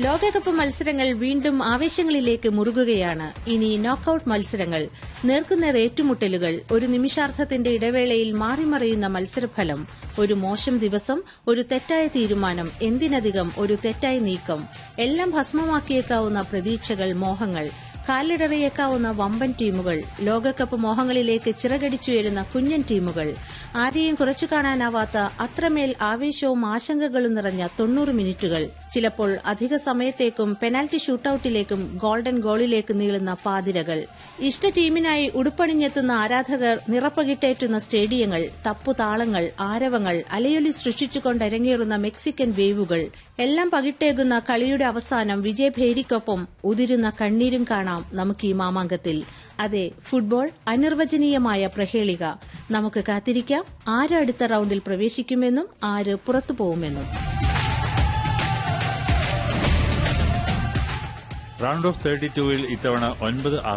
ലോകകപ്പ് മത്സരങ്ങൾ വീണ്ടും ആവേശങ്ങളിലേക്ക് മുറുകുകയാണ് ഇനി നോക്കൌട്ട് മത്സരങ്ങൾ നേർക്കുനേർ ഏറ്റുമുട്ടലുകൾ ഒരു നിമിഷാർദ്ധത്തിന്റെ ഇടവേളയിൽ മാറിമറിയുന്ന മത്സരഫലം ഒരു മോശം ദിവസം ഒരു തെറ്റായ തീരുമാനം എന്തിനധികം ഒരു തെറ്റായ നീക്കം എല്ലാം ഭസ്മമാക്കിയേക്കാവുന്ന പ്രതീക്ഷകൾ മോഹങ്ങൾ കാലിടറിയേക്കാവുന്ന വമ്പൻ ടീമുകൾ ലോകകപ്പ് മോഹങ്ങളിലേക്ക് ചിറകടിച്ചുയരുന്ന കുഞ്ഞൻ ടീമുകൾ ആരെയും കുറച്ചു കാണാനാവാത്ത അത്രമേൽ ആവേശവും ആശങ്കകളും നിറഞ്ഞ തൊണ്ണൂറ് മിനിറ്റുകൾ ചിലപ്പോൾ അധിക സമയത്തേക്കും പെനാൽറ്റി ഷൂട്ടൌട്ടിലേക്കും ഗോൾഡൻ ഗോളിലേക്ക് നീളുന്ന പാതിരകൾ ഇഷ്ട ടീമിനായി ഉടുപ്പണിഞ്ഞെത്തുന്ന ആരാധകർ നിറപ്പകിട്ടേറ്റുന്ന സ്റ്റേഡിയങ്ങൾ തപ്പുതാളങ്ങൾ ആരവങ്ങൾ അലയൊലി സൃഷ്ടിച്ചുകൊണ്ട് അരങ്ങേറുന്ന മെക്സിക്കൻ വേവുകൾ എല്ലാം പകിട്ടേകുന്ന കളിയുടെ അവസാനം വിജയഭേരിക്കൊപ്പം ഉതിരുന്ന കണ്ണീരും കാണാം നമുക്ക് ഈ മാമാങ്കത്തിൽ അതെ ഫുട്ബോൾ അനിർവചനീയമായ പ്രഹേളിക നമുക്ക് കാത്തിരിക്കാം ആര് അടുത്ത റൌണ്ടിൽ പ്രവേശിക്കുമെന്നും ആര് പുറത്തു പോകുമെന്നും റൗണ്ട് ഓഫ് തേർട്ടി ടൂവിൽ ഇത്തവണ ഒൻപത്